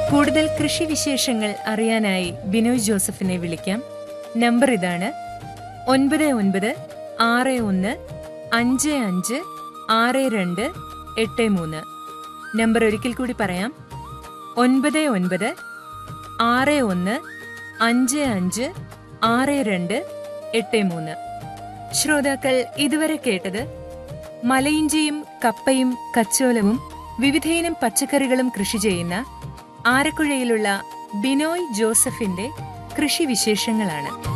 കൂടുതൽ കൃഷി വിശേഷങ്ങൾ അറിയാനായി ബിനോയ് ജോസഫിനെ വിളിക്കാം നമ്പർ ഇതാണ് ഒൻപത് ഒൻപത് ആറ് ഒന്ന് അഞ്ച് അഞ്ച് ആറ് രണ്ട് എട്ട് മൂന്ന് നമ്പർ ഒരിക്കൽ കൂടി പറയാം ഒൻപത് ഒൻപത് ആറ് ഒന്ന് അഞ്ച് അഞ്ച് ആറ് രണ്ട് എട്ട് മൂന്ന് ശ്രോതാക്കൾ ഇതുവരെ കേട്ടത് മലയിഞ്ചിയും കപ്പയും കച്ചോലവും വിവിധയിനം പച്ചക്കറികളും കൃഷി ചെയ്യുന്ന ആരക്കുഴയിലുള്ള ബിനോയ് ജോസഫിന്റെ കൃഷി വിശേഷങ്ങളാണ്